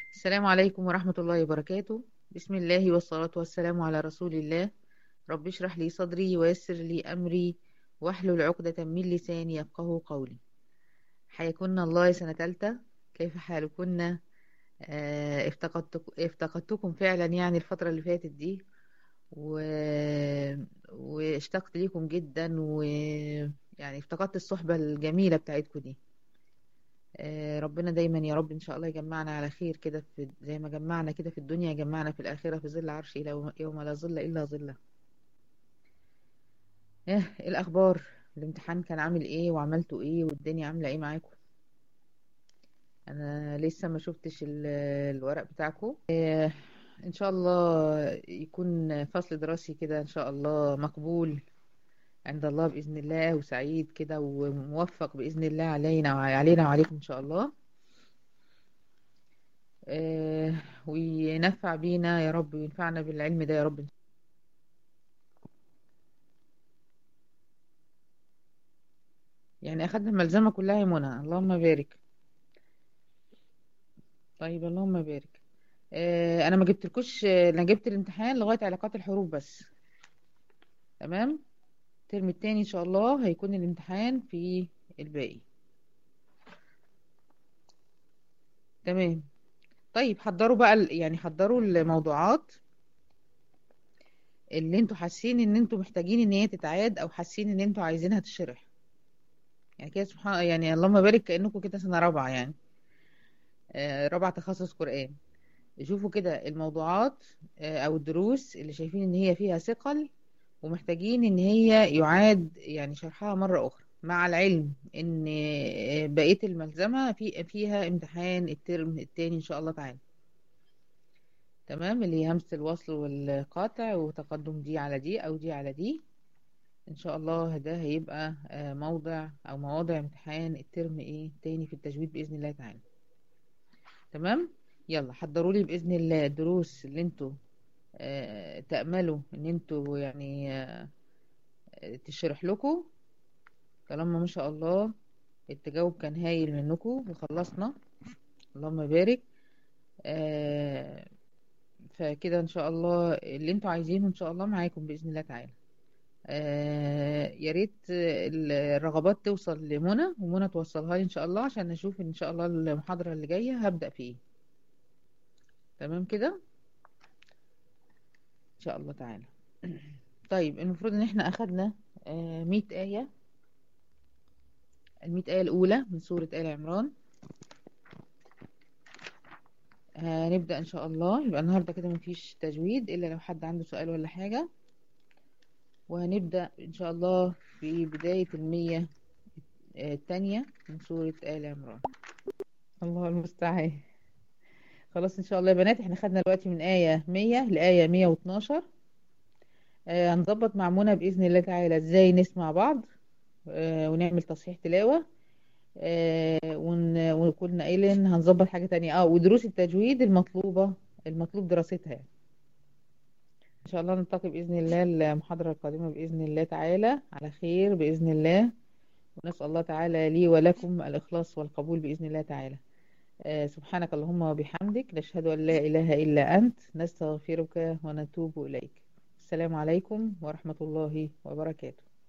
السلام عليكم ورحمة الله وبركاته بسم الله والصلاة والسلام على رسول الله رب اشرح لي صدري ويسر لي أمري واحلل عقدة من لساني يفقه قولي حياكن الله سنة تالتة كيف حالكن آه، افتقدتك افتقدتكم فعلا يعني الفترة اللي فاتت دي و... واشتقت ليكم جدا ويعني افتقدت الصحبة الجميلة بتاعتكم دي آه، ربنا دايما يا رب ان شاء الله يجمعنا على خير كده في زي ما جمعنا كده في الدنيا يجمعنا في الآخرة في ظل عرشه يوم يوم لا ظل إلا ظله ايه إيه الأخبار الامتحان كان عامل ايه وعملتوا ايه والدنيا عاملة ايه معاكم انا لسه ما شفتش ال- الورق بتاعكم إيه ان شاء الله يكون فصل دراسي كده ان شاء الله مقبول عند الله بإذن الله وسعيد كده وموفق بإذن الله علينا وعلينا وعليكم إن شاء الله آه، وينفع بينا يا رب وينفعنا بالعلم ده يا رب يعني أخدنا الملزمة كلها يا منى اللهم بارك طيب اللهم بارك آه، أنا ما جبتلكوش آه، أنا جبت الامتحان لغاية علاقات الحروف بس تمام الترم التاني إن شاء الله هيكون الامتحان في الباقي تمام طيب حضروا بقى ال- يعني حضروا الموضوعات اللي انتوا حاسين ان انتوا محتاجين ان هي تتعاد او حاسين ان انتوا عايزينها تشرح يعني كده سبحان يعني اللهم بارك كأنكم كده سنة رابعة يعني آه، رابعة تخصص قرآن شوفوا كده الموضوعات آه، او الدروس اللي شايفين ان هي فيها ثقل ومحتاجين ان هي يعاد يعني شرحها مرة اخرى مع العلم ان آه، بقية الملزمة في فيها امتحان الترم التاني ان شاء الله تعالى تمام اللي هي همزة الوصل والقاطع وتقدم دي على دي او دي على دي ان شاء الله ده هيبقى آه، موضع او مواضع امتحان الترم ايه تاني في التجويد باذن الله تعالى تمام يلا حضروا لي باذن الله الدروس اللي انتوا آه، تأملوا ان انتوا يعني آه، تشرح لكم طالما ما شاء الله التجاوب كان هايل منكم وخلصنا اللهم بارك آه، فكده ان شاء الله اللي انتوا عايزينه ان شاء الله معاكم باذن الله تعالى آه، يا ريت الرغبات توصل لمنى ومنى توصلها لي ان شاء الله عشان نشوف ان شاء الله المحاضرة اللي جاية هبدأ في ايه تمام كده ان شاء الله تعالى طيب المفروض ان احنا اخدنا آه، 100 آية ال 100 آية الأولى من سورة آل عمران هنبدأ ان شاء الله يبقى النهاردة كده مفيش تجويد الا لو حد عنده سؤال ولا حاجة وهنبدأ ان شاء الله في بداية المية آه، التانية من سورة آل عمران الله المستعان خلاص ان شاء الله يا بنات احنا خدنا دلوقتي من آية 100 لآية 112 آه، هنظبط مع منى بإذن الله تعالى ازاي نسمع بعض آه، ونعمل تصحيح تلاوة آه، ون- وكنا قايلين هنظبط حاجة تانية اه ودروس التجويد المطلوبة المطلوب دراستها يعني. ان شاء الله نلتقي بإذن الله المحاضرة القادمة بإذن الله تعالى على خير بإذن الله ونسأل الله تعالى لي ولكم الإخلاص والقبول بإذن الله تعالى آه، سبحانك اللهم وبحمدك نشهد أن لا إله إلا أنت نستغفرك ونتوب إليك السلام عليكم ورحمة الله وبركاته